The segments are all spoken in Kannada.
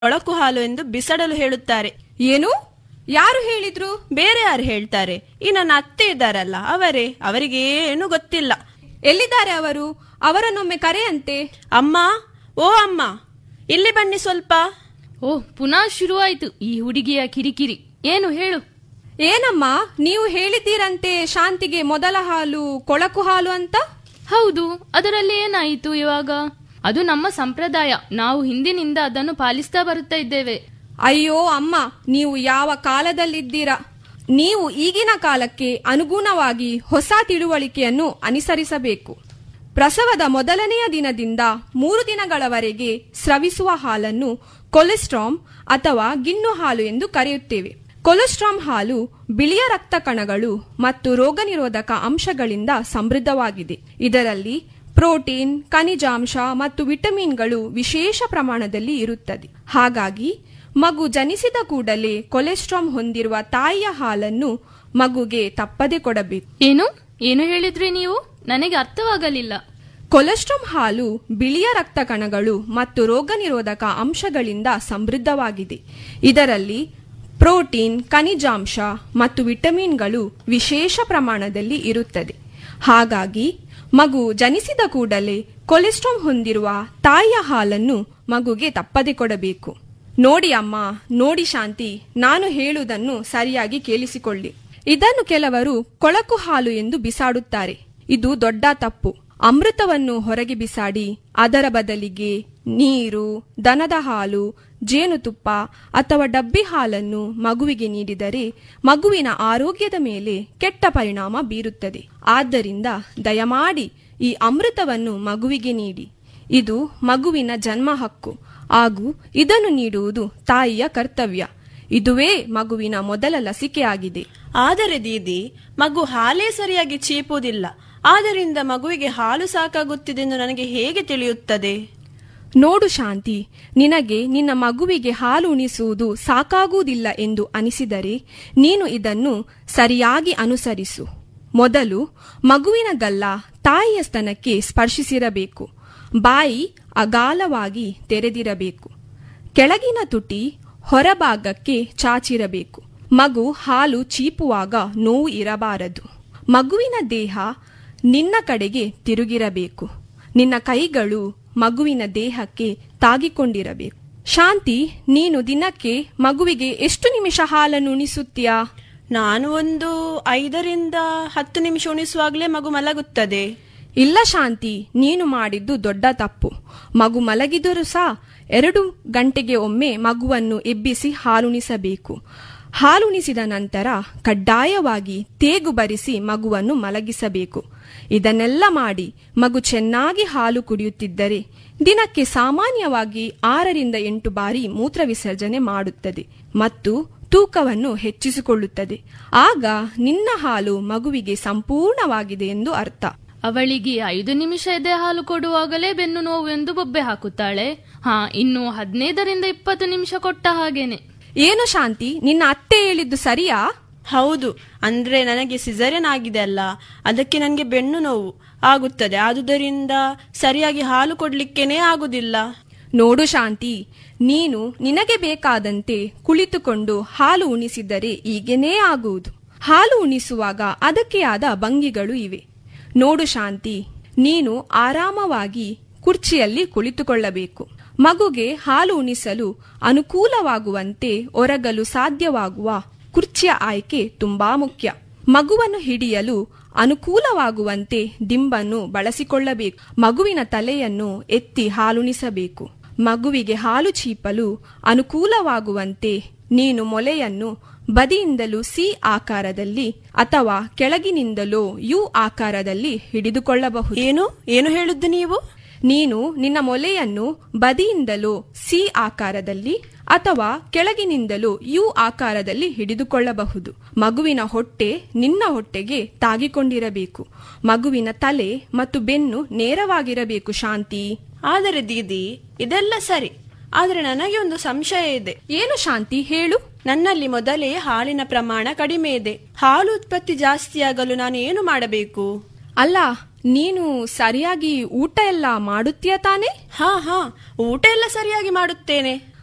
ಕೊಳಕು ಹಾಲು ಎಂದು ಬಿಸಡಲು ಹೇಳುತ್ತಾರೆ ಏನು ಯಾರು ಹೇಳಿದ್ರು ಬೇರೆ ಯಾರು ಹೇಳ್ತಾರೆ ಈ ನನ್ನ ಅತ್ತೆ ಇದ್ದಾರಲ್ಲ ಅವರೇ ಅವರಿಗೆ ಏನು ಗೊತ್ತಿಲ್ಲ ಎಲ್ಲಿದ್ದಾರೆ ಅವರು ಅವರನ್ನೊಮ್ಮೆ ಕರೆಯಂತೆ ಅಮ್ಮ ಓ ಅಮ್ಮ ಇಲ್ಲಿ ಬನ್ನಿ ಸ್ವಲ್ಪ ಓ ಪುನಃ ಶುರುವಾಯ್ತು ಈ ಹುಡುಗಿಯ ಕಿರಿಕಿರಿ ಏನು ಹೇಳು ಏನಮ್ಮ ನೀವು ಹೇಳಿದ್ದೀರಂತೆ ಶಾಂತಿಗೆ ಮೊದಲ ಹಾಲು ಕೊಳಕು ಹಾಲು ಅಂತ ಹೌದು ಅದರಲ್ಲಿ ಏನಾಯಿತು ಇವಾಗ ಅದು ನಮ್ಮ ಸಂಪ್ರದಾಯ ನಾವು ಹಿಂದಿನಿಂದ ಅದನ್ನು ಪಾಲಿಸ್ತಾ ಬರುತ್ತಾ ಇದ್ದೇವೆ ಅಯ್ಯೋ ಅಮ್ಮ ನೀವು ಯಾವ ಕಾಲದಲ್ಲಿದ್ದೀರಾ ನೀವು ಈಗಿನ ಕಾಲಕ್ಕೆ ಅನುಗುಣವಾಗಿ ಹೊಸ ತಿಳುವಳಿಕೆಯನ್ನು ಅನುಸರಿಸಬೇಕು ಪ್ರಸವದ ಮೊದಲನೆಯ ದಿನದಿಂದ ಮೂರು ದಿನಗಳವರೆಗೆ ಸ್ರವಿಸುವ ಹಾಲನ್ನು ಕೊಲೆಸ್ಟ್ರಾಮ್ ಅಥವಾ ಗಿಣ್ಣು ಹಾಲು ಎಂದು ಕರೆಯುತ್ತೇವೆ ಕೊಲೆಸ್ಟ್ರಾಮ್ ಹಾಲು ಬಿಳಿಯ ರಕ್ತ ಕಣಗಳು ಮತ್ತು ರೋಗನಿರೋಧಕ ಅಂಶಗಳಿಂದ ಸಮೃದ್ಧವಾಗಿದೆ ಇದರಲ್ಲಿ ಪ್ರೋಟೀನ್ ಖನಿಜಾಂಶ ಮತ್ತು ವಿಟಮಿನ್ಗಳು ವಿಶೇಷ ಪ್ರಮಾಣದಲ್ಲಿ ಇರುತ್ತದೆ ಹಾಗಾಗಿ ಮಗು ಜನಿಸಿದ ಕೂಡಲೇ ಕೊಲೆಸ್ಟ್ರಾಮ್ ಹೊಂದಿರುವ ತಾಯಿಯ ಹಾಲನ್ನು ಮಗುಗೆ ತಪ್ಪದೆ ಕೊಡಬೇಕು ಏನು ಏನು ಹೇಳಿದ್ರಿ ನೀವು ನನಗೆ ಅರ್ಥವಾಗಲಿಲ್ಲ ಕೊಲೆಸ್ಟ್ರಾಮ್ ಹಾಲು ಬಿಳಿಯ ರಕ್ತ ಕಣಗಳು ಮತ್ತು ರೋಗನಿರೋಧಕ ಅಂಶಗಳಿಂದ ಸಮೃದ್ಧವಾಗಿದೆ ಇದರಲ್ಲಿ ಪ್ರೋಟೀನ್ ಖನಿಜಾಂಶ ಮತ್ತು ವಿಟಮಿನ್ಗಳು ವಿಶೇಷ ಪ್ರಮಾಣದಲ್ಲಿ ಇರುತ್ತದೆ ಹಾಗಾಗಿ ಮಗು ಜನಿಸಿದ ಕೂಡಲೇ ಕೊಲೆಸ್ಟ್ರಾಮ್ ಹೊಂದಿರುವ ತಾಯಿಯ ಹಾಲನ್ನು ಮಗುಗೆ ತಪ್ಪದೆ ಕೊಡಬೇಕು ನೋಡಿ ಅಮ್ಮ ನೋಡಿ ಶಾಂತಿ ನಾನು ಹೇಳುವುದನ್ನು ಸರಿಯಾಗಿ ಕೇಳಿಸಿಕೊಳ್ಳಿ ಇದನ್ನು ಕೆಲವರು ಕೊಳಕು ಹಾಲು ಎಂದು ಬಿಸಾಡುತ್ತಾರೆ ಇದು ದೊಡ್ಡ ತಪ್ಪು ಅಮೃತವನ್ನು ಹೊರಗೆ ಬಿಸಾಡಿ ಅದರ ಬದಲಿಗೆ ನೀರು ದನದ ಹಾಲು ಜೇನುತುಪ್ಪ ಅಥವಾ ಡಬ್ಬಿ ಹಾಲನ್ನು ಮಗುವಿಗೆ ನೀಡಿದರೆ ಮಗುವಿನ ಆರೋಗ್ಯದ ಮೇಲೆ ಕೆಟ್ಟ ಪರಿಣಾಮ ಬೀರುತ್ತದೆ ಆದ್ದರಿಂದ ದಯಮಾಡಿ ಈ ಅಮೃತವನ್ನು ಮಗುವಿಗೆ ನೀಡಿ ಇದು ಮಗುವಿನ ಜನ್ಮ ಹಕ್ಕು ಹಾಗೂ ಇದನ್ನು ನೀಡುವುದು ತಾಯಿಯ ಕರ್ತವ್ಯ ಇದುವೇ ಮಗುವಿನ ಮೊದಲ ಲಸಿಕೆಯಾಗಿದೆ ಆದರೆ ದೀದಿ ಮಗು ಹಾಲೇ ಸರಿಯಾಗಿ ಚೀಪುವುದಿಲ್ಲ ಆದ್ದರಿಂದ ಮಗುವಿಗೆ ಹಾಲು ಸಾಕಾಗುತ್ತಿದೆ ಎಂದು ನನಗೆ ಹೇಗೆ ತಿಳಿಯುತ್ತದೆ ನೋಡು ಶಾಂತಿ ನಿನಗೆ ನಿನ್ನ ಮಗುವಿಗೆ ಹಾಲು ಉಣಿಸುವುದು ಸಾಕಾಗುವುದಿಲ್ಲ ಎಂದು ಅನಿಸಿದರೆ ನೀನು ಇದನ್ನು ಸರಿಯಾಗಿ ಅನುಸರಿಸು ಮೊದಲು ಮಗುವಿನ ಗಲ್ಲ ತಾಯಿಯ ಸ್ತನಕ್ಕೆ ಸ್ಪರ್ಶಿಸಿರಬೇಕು ಬಾಯಿ ಅಗಾಲವಾಗಿ ತೆರೆದಿರಬೇಕು ಕೆಳಗಿನ ತುಟಿ ಹೊರಭಾಗಕ್ಕೆ ಚಾಚಿರಬೇಕು ಮಗು ಹಾಲು ಚೀಪುವಾಗ ನೋವು ಇರಬಾರದು ಮಗುವಿನ ದೇಹ ನಿನ್ನ ಕಡೆಗೆ ತಿರುಗಿರಬೇಕು ನಿನ್ನ ಕೈಗಳು ಮಗುವಿನ ದೇಹಕ್ಕೆ ತಾಗಿಕೊಂಡಿರಬೇಕು ಶಾಂತಿ ನೀನು ದಿನಕ್ಕೆ ಮಗುವಿಗೆ ಎಷ್ಟು ನಿಮಿಷ ಹಾಲನ್ನು ಉಣಿಸುತ್ತೀಯಾ ನಾನು ಒಂದು ಐದರಿಂದ ಹತ್ತು ನಿಮಿಷ ಉಣಿಸುವಾಗಲೇ ಮಗು ಮಲಗುತ್ತದೆ ಇಲ್ಲ ಶಾಂತಿ ನೀನು ಮಾಡಿದ್ದು ದೊಡ್ಡ ತಪ್ಪು ಮಗು ಮಲಗಿದರೂ ಸಹ ಎರಡು ಗಂಟೆಗೆ ಒಮ್ಮೆ ಮಗುವನ್ನು ಎಬ್ಬಿಸಿ ಹಾಲುಣಿಸಬೇಕು ಹಾಲುಣಿಸಿದ ನಂತರ ಕಡ್ಡಾಯವಾಗಿ ತೇಗು ಬರಿಸಿ ಮಗುವನ್ನು ಮಲಗಿಸಬೇಕು ಇದನ್ನೆಲ್ಲ ಮಾಡಿ ಮಗು ಚೆನ್ನಾಗಿ ಹಾಲು ಕುಡಿಯುತ್ತಿದ್ದರೆ ದಿನಕ್ಕೆ ಸಾಮಾನ್ಯವಾಗಿ ಆರರಿಂದ ಎಂಟು ಬಾರಿ ಮೂತ್ರ ವಿಸರ್ಜನೆ ಮಾಡುತ್ತದೆ ಮತ್ತು ತೂಕವನ್ನು ಹೆಚ್ಚಿಸಿಕೊಳ್ಳುತ್ತದೆ ಆಗ ನಿನ್ನ ಹಾಲು ಮಗುವಿಗೆ ಸಂಪೂರ್ಣವಾಗಿದೆ ಎಂದು ಅರ್ಥ ಅವಳಿಗೆ ಐದು ನಿಮಿಷ ಎದೆ ಹಾಲು ಕೊಡುವಾಗಲೇ ಬೆನ್ನು ನೋವು ಎಂದು ಬೊಬ್ಬೆ ಹಾಕುತ್ತಾಳೆ ಹಾ ಇನ್ನು ಹದಿನೈದರಿಂದ ಇಪ್ಪತ್ತು ನಿಮಿಷ ಕೊಟ್ಟ ಹಾಗೇನೆ ಏನು ಶಾಂತಿ ನಿನ್ನ ಅತ್ತೆ ಹೇಳಿದ್ದು ಸರಿಯಾ ಹೌದು ಅಂದ್ರೆ ನನಗೆ ಸಿಸರಿಯನ್ ಆಗಿದೆ ಅಲ್ಲ ಅದಕ್ಕೆ ನನಗೆ ಬೆನ್ನು ನೋವು ಆಗುತ್ತದೆ ಆದುದರಿಂದ ಸರಿಯಾಗಿ ಹಾಲು ಕೊಡ್ಲಿಕ್ಕೇನೆ ಆಗುದಿಲ್ಲ ನೋಡು ಶಾಂತಿ ನೀನು ನಿನಗೆ ಬೇಕಾದಂತೆ ಕುಳಿತುಕೊಂಡು ಹಾಲು ಉಣಿಸಿದರೆ ಈಗೇನೇ ಆಗುವುದು ಹಾಲು ಉಣಿಸುವಾಗ ಅದಕ್ಕೆ ಆದ ಭಂಗಿಗಳು ಇವೆ ನೋಡು ಶಾಂತಿ ನೀನು ಆರಾಮವಾಗಿ ಕುರ್ಚಿಯಲ್ಲಿ ಕುಳಿತುಕೊಳ್ಳಬೇಕು ಮಗುಗೆ ಹಾಲು ಉಣಿಸಲು ಅನುಕೂಲವಾಗುವಂತೆ ಒರಗಲು ಸಾಧ್ಯವಾಗುವ ಕುರ್ಚಿಯ ಆಯ್ಕೆ ತುಂಬಾ ಮುಖ್ಯ ಮಗುವನ್ನು ಹಿಡಿಯಲು ಅನುಕೂಲವಾಗುವಂತೆ ದಿಂಬನ್ನು ಬಳಸಿಕೊಳ್ಳಬೇಕು ಮಗುವಿನ ತಲೆಯನ್ನು ಎತ್ತಿ ಹಾಲುಣಿಸಬೇಕು ಮಗುವಿಗೆ ಹಾಲು ಚೀಪಲು ಅನುಕೂಲವಾಗುವಂತೆ ನೀನು ಮೊಲೆಯನ್ನು ಬದಿಯಿಂದಲೂ ಸಿ ಆಕಾರದಲ್ಲಿ ಅಥವಾ ಕೆಳಗಿನಿಂದಲೂ ಯು ಆಕಾರದಲ್ಲಿ ಹಿಡಿದುಕೊಳ್ಳಬಹುದು ಏನು ಏನು ಹೇಳಿದ್ದು ನೀವು ನೀನು ನಿನ್ನ ಮೊಲೆಯನ್ನು ಬದಿಯಿಂದಲೂ ಸಿ ಆಕಾರದಲ್ಲಿ ಅಥವಾ ಕೆಳಗಿನಿಂದಲೂ ಯು ಆಕಾರದಲ್ಲಿ ಹಿಡಿದುಕೊಳ್ಳಬಹುದು ಮಗುವಿನ ಹೊಟ್ಟೆ ನಿನ್ನ ಹೊಟ್ಟೆಗೆ ತಾಗಿಕೊಂಡಿರಬೇಕು ಮಗುವಿನ ತಲೆ ಮತ್ತು ಬೆನ್ನು ನೇರವಾಗಿರಬೇಕು ಶಾಂತಿ ಆದರೆ ದೀದಿ ಇದೆಲ್ಲ ಸರಿ ಆದರೆ ನನಗೆ ಒಂದು ಸಂಶಯ ಇದೆ ಏನು ಶಾಂತಿ ಹೇಳು ನನ್ನಲ್ಲಿ ಮೊದಲೇ ಹಾಲಿನ ಪ್ರಮಾಣ ಕಡಿಮೆ ಇದೆ ಹಾಲು ಉತ್ಪತ್ತಿ ಜಾಸ್ತಿಯಾಗಲು ನಾನು ಏನು ಮಾಡಬೇಕು ಅಲ್ಲ ನೀನು ಸರಿಯಾಗಿ ಊಟ ಎಲ್ಲ ಮಾಡುತ್ತೀಯ ತಾನೆ ಹಾ ಹಾ ಊಟ ಎಲ್ಲ ಸರಿಯಾಗಿ ಮಾಡುತ್ತೇನೆ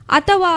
ಅಥವಾ